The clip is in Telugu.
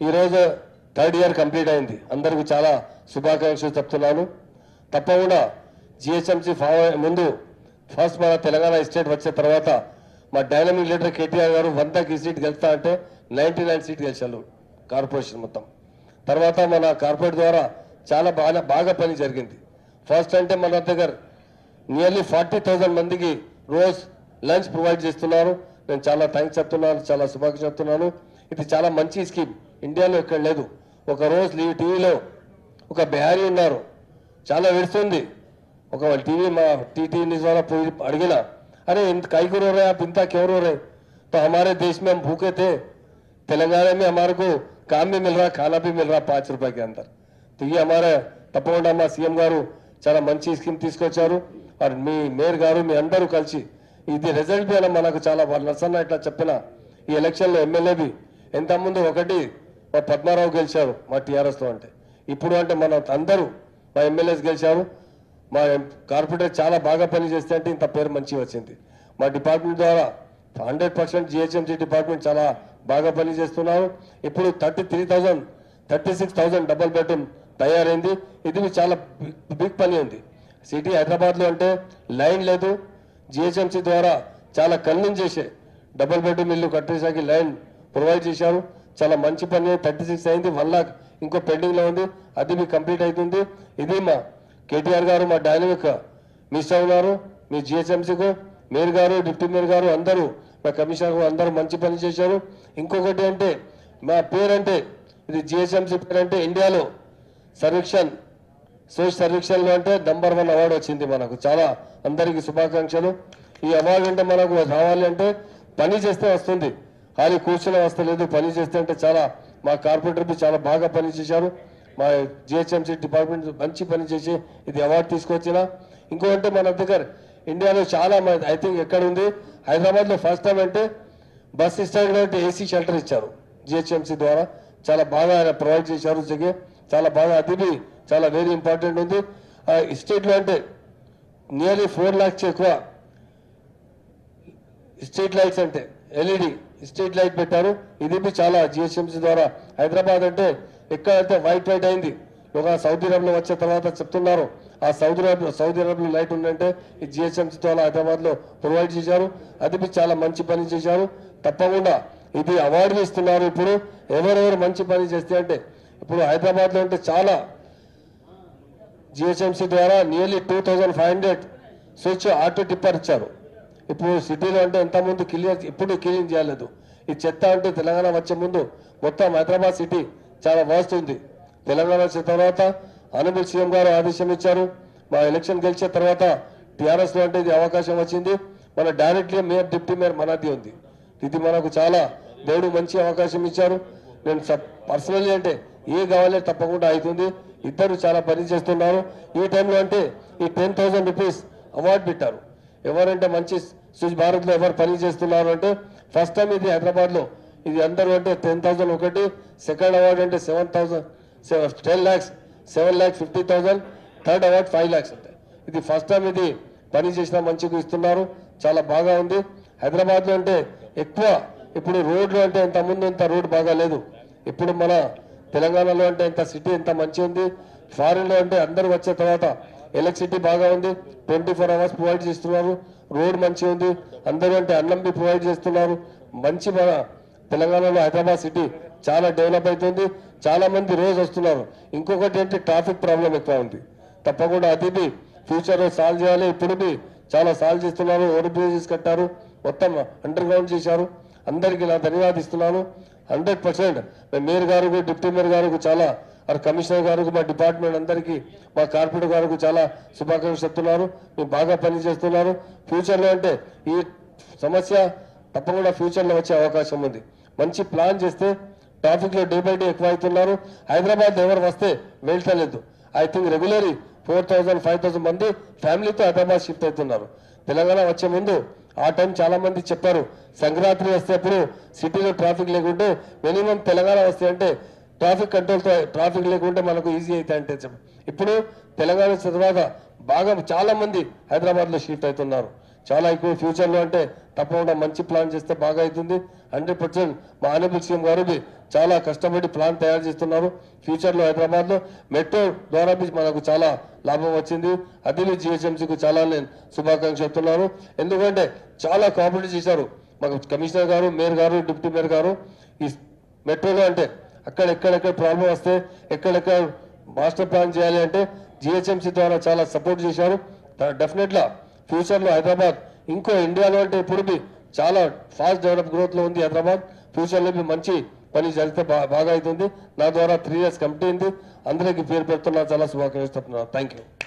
ఈరోజు థర్డ్ ఇయర్ కంప్లీట్ అయింది అందరికీ చాలా శుభాకాంక్షలు చెప్తున్నాను తప్పకుండా జిహెచ్ఎంసీ ముందు ఫస్ట్ మన తెలంగాణ స్టేట్ వచ్చిన తర్వాత మా డైనమిక్ లీడర్ కేటీఆర్ గారు వందకి సీట్ గెలుస్తా అంటే నైంటీ నైన్ సీట్ గెలిచారు కార్పొరేషన్ మొత్తం తర్వాత మన కార్పొరేట్ ద్వారా చాలా బాగా బాగా పని జరిగింది ఫస్ట్ అంటే మన దగ్గర నియర్లీ ఫార్టీ థౌజండ్ మందికి రోజు లంచ్ ప్రొవైడ్ చేస్తున్నారు నేను చాలా థ్యాంక్స్ చెప్తున్నాను చాలా శుభాకాంక్షలు చెప్తున్నాను ఇది చాలా మంచి స్కీమ్ ఇండియాలో ఇక్కడ లేదు ఒక రోజు లీవ్ టీవీలో ఒక బిహారీ ఉన్నారు చాలా విడుస్తుంది ఒక टीवी में टीटी न्यूज वाला पूरी अड़गिना अरे इन काई को रो रहे हैं आप इनका क्यों रो रहे हैं? तो हमारे देश में हम भूखे थे तेलंगाना में हमारे को काम भी मिल रहा खाना भी मिल रहा पाँच रुपए के अंदर तो ये हमारे తప్పకుండా మా సీఎం గారు చాలా మంచి స్కీమ్ తీసుకొచ్చారు మరి మీ మేయర్ గారు మీ అందరూ కలిసి ఇది రిజల్ట్ మీద మనకు చాలా వాళ్ళు నర్సన్న ఇట్లా చెప్పిన ఈ ఎలక్షన్లో ఎమ్మెల్యే బి ఎంత ముందు ఒకటి మా పద్మారావు గెలిచారు మా టీఆర్ఎస్లో అంటే ఇప్పుడు అంటే మన అందరూ మా ఎమ్మెల్యేస్ గెలిచారు మా కార్పొరేటర్ చాలా బాగా పని చేస్తే అంటే ఇంత పేరు మంచి వచ్చింది మా డిపార్ట్మెంట్ ద్వారా హండ్రెడ్ పర్సెంట్ జిహెచ్ఎంసీ డిపార్ట్మెంట్ చాలా బాగా పని చేస్తున్నారు ఇప్పుడు thirty three thousand thirty six thousand double bedroom తయారైంది ఇది చాలా బిగ్- బిగ్ పని ఉంది సిటీ హైదరాబాద్లో అంటే లైన్ లేదు జిహెచ్ఎంసీ ద్వారా చాలా కన్విన్స్ చేసే డబుల్ బెడ్రూమ్ ఇల్లు కట్టేసాకి లైన్ ప్రొవైడ్ చేశారు చాలా మంచి పని థర్టీ సిక్స్ అయింది వన్ లాక్ ఇంకో పెండింగ్లో ఉంది అది మీ కంప్లీట్ అవుతుంది ఇది మా కేటీఆర్ గారు మా డైనమిక్ మిస్ ఉన్నారు మీ జిహెచ్ఎంసీకు మేయర్ గారు డిప్యూటీ మేయర్ గారు అందరూ మా కమిషనర్ గారు అందరూ మంచి పని చేశారు ఇంకొకటి అంటే మా పేరు అంటే ఇది జిహెచ్ఎంసీ పేరు అంటే ఇండియాలో సర్వేక్షణ్ స్వచ్ఛ సర్వేక్షణలో అంటే నంబర్ వన్ అవార్డు వచ్చింది మనకు చాలా అందరికీ శుభాకాంక్షలు ఈ అవార్డు అంటే మనకు రావాలి అంటే పని చేస్తే వస్తుంది ఖాళీ కూర్చుని వస్తలేదు పని చేస్తే అంటే చాలా మా కార్పొరేటర్ బి చాలా బాగా పని చేశారు మా జిహెచ్ఎంసీ డిపార్ట్మెంట్ మంచి పని చేసి ఇది అవార్డు తీసుకొచ్చిన ఇంకోటి మన దగ్గర ఇండియాలో చాలా ఐ థింక్ ఎక్కడ ఉంది హైదరాబాద్లో ఫస్ట్ టైం అంటే బస్ స్టాండ్ అంటే ఏసీ షెల్టర్ ఇచ్చారు జిహెచ్ఎంసీ ద్వారా చాలా బాగా ఆయన ప్రొవైడ్ చేశారు జగే చాలా బాగా అది బి చాలా వెరీ ఇంపార్టెంట్ ఉంది ఆ స్టేట్లో అంటే నియర్లీ ఫోర్ ల్యాక్స్ ఎక్కువ స్ట్రీట్ లైట్స్ అంటే ఎల్ఈడి స్ట్రీట్ లైట్ పెట్టారు ఇది బి చాలా జిహెచ్ఎంసీ ద్వారా హైదరాబాద్ అంటే ఎక్కడైతే వైట్ వైట్ అయింది ఒక సౌదీ అరబ్లో వచ్చిన తర్వాత చెప్తున్నారు ఆ సౌదీ అరబ్ సౌదీ అరబ్లో లైట్ ఉందంటే ఈ జిహెచ్ఎంసీ ద్వారా హైదరాబాద్లో ప్రొవైడ్ చేశారు అది బి చాలా మంచి పని చేశారు తప్పకుండా ఇది అవార్డు ఇస్తున్నారు ఇప్పుడు ఎవరెవరు మంచి పని చేస్తే అంటే ఇప్పుడు హైదరాబాద్లో అంటే చాలా జిహెచ్ఎంసీ ద్వారా nearly two thousand five hundred switch auto tipper ఇచ్చారు ఇప్పుడు సిటీలో అంటే ఎంత ముందు క్లియర్ ఇప్పుడు క్లీన్ చేయలేదు ఈ చెత్త అంటే తెలంగాణ వచ్చే ముందు మొత్తం హైదరాబాద్ సిటీ చాలా వర్స్ట్ ఉంది తెలంగాణ వచ్చిన తర్వాత ఆనబుల్ సీఎం గారు ఆదేశం ఇచ్చారు మా ఎలక్షన్ గెలిచిన తర్వాత టీఆర్ఎస్ లో అంటే ఇది అవకాశం వచ్చింది మన డైరెక్ట్లీ మేయర్ డిప్యూటీ మేయర్ మనది ఉంది ఇది మనకు చాలా దేవుడు మంచి అవకాశం ఇచ్చారు నేను పర్సనల్లీ అంటే ఏ కావాలో తప్పకుండా అవుతుంది ఇద్దరు చాలా పని చేస్తున్నారు ఈ టైంలో అంటే ఈ టెన్ థౌసండ్ రూపీస్ అవార్డు పెట్టారు ఎవరంటే మంచి స్విచ్ భారత్లో ఎవరు పని చేస్తున్నారు అంటే ఫస్ట్ టైం ఇది హైదరాబాద్లో ఇది అందరూ అంటే టెన్ థౌసండ్ ఒకటి సెకండ్ అవార్డు అంటే seven thousand ten lakhs seven lakhs fifty thousand third award five lakhs అంటే ఇది ఫస్ట్ టైం ఇది పని చేసిన మంచిగా ఇస్తున్నారు చాలా బాగా ఉంది హైదరాబాద్లో అంటే ఎక్కువ ఇప్పుడు రోడ్లు అంటే ఇంత ముందు ఇంత రోడ్ బాగా లేదు ఇప్పుడు మన తెలంగాణలో అంటే ఇంత సిటీ ఇంత మంచి ఉంది ఫారిన్లో అంటే అందరూ వచ్చిన తర్వాత ఎలక్ట్రిసిటీ బాగా ఉంది ట్వంటీ ఫోర్ అవర్స్ ప్రొవైడ్ చేస్తున్నారు రోడ్ మంచిగా ఉంది అందరూ అంటే అన్నం బి ప్రొవైడ్ చేస్తున్నారు మంచి మన తెలంగాణలో హైదరాబాద్ సిటీ చాలా డెవలప్ అవుతుంది చాలా మంది రోజు వస్తున్నారు ఇంకొకటి అంటే ట్రాఫిక్ ప్రాబ్లం ఎక్కువ ఉంది తప్పకుండా అది బి ఫ్యూచర్లో సాల్వ్ చేయాలి ఇప్పుడు బి చాలా సాల్వ్ చేస్తున్నారు ఓవర్ బ్రిడ్జెస్ కట్టారు మొత్తం అండర్ గ్రౌండ్ చేశారు అందరికీ నా ధన్యవాదిస్తున్నాను హండ్రెడ్ పర్సెంట్ మేయర్ గారికి డిప్యూటీ మేయర్ గారికి చాలా మరి కమిషనర్ గారికి మా డిపార్ట్మెంట్ అందరికీ మా కార్పొరేటర్ గారికి చాలా శుభాకాంక్షలు చెప్తున్నారు మీరు బాగా పని చేస్తున్నారు ఫ్యూచర్లో అంటే ఈ సమస్య తప్పకుండా ఫ్యూచర్లో వచ్చే అవకాశం ఉంది మంచి ప్లాన్ చేస్తే ట్రాఫిక్లో డే బై డే ఎక్కువ అవుతున్నారు హైదరాబాద్ ఎవరు వస్తే వెళ్తలేదు I think regularly four thousand five thousand మంది ఫ్యామిలీతో హైదరాబాద్ షిఫ్ట్ అవుతున్నారు తెలంగాణ వచ్చే ముందు ఆ టైం చాలా మంది చెప్పారు సంక్రాంతి వస్తే అప్పుడు సిటీలో ట్రాఫిక్ లేకుంటే మినిమం తెలంగాణ వస్తే అంటే ట్రాఫిక్ కంట్రోల్తో ట్రాఫిక్ లేకుంటే మనకు ఈజీ అయితే అంటే చెప్ప- ఇప్పుడు తెలంగాణ వచ్చిన తర్వాత బాగా చాలా మంది హైదరాబాద్లో షిఫ్ట్ అవుతున్నారు చాలా ఎక్కువ ఫ్యూచర్లో అంటే తప్పకుండా మంచి ప్లాన్ చేస్తే బాగా అవుతుంది హండ్రెడ్ పర్సెంట్ మా ఆనబుల్ సీఎం గారు బి చాలా కష్టపడి ప్లాన్ తయారు చేస్తున్నారు ఫ్యూచర్లో హైదరాబాద్లో మెట్రో ద్వారా బి మనకు చాలా లాభం వచ్చింది అది జిహెచ్ఎంసీకి చాలా నేను శుభాకాంక్షలు చెప్తున్నాను ఎందుకంటే చాలా కోఆపరేట్ చేశారు మాకు కమిషనర్ గారు మేయర్ గారు డిప్యూటీ మేయర్ గారు ఈ మెట్రోలో అంటే అక్కడ ఎక్కడెక్కడ ప్రాబ్లం వస్తే ఎక్కడెక్కడ మాస్టర్ ప్లాన్ చేయాలి అంటే జిహెచ్ఎంసీ ద్వారా చాలా సపోర్ట్ చేశారు డెఫినెట్గా ఫ్యూచర్లో హైదరాబాద్ ఇంకో ఇండియాలో అంటే ఇప్పుడు బి చాలా ఫాస్ట్ డెవలప్ గ్రోత్లో ఉంది హైదరాబాద్ ఫ్యూచర్లో బి మంచి పని జరిగితే బా- బాగా అవుతుంది నా ద్వారా త్రీ ఇయర్స్ కమిటీ ఉంది అందరికీ పేరు పెడుతున్నా చాలా శుభాకాంక్షలు చెప్తున్నాను థ్యాంక్ యూ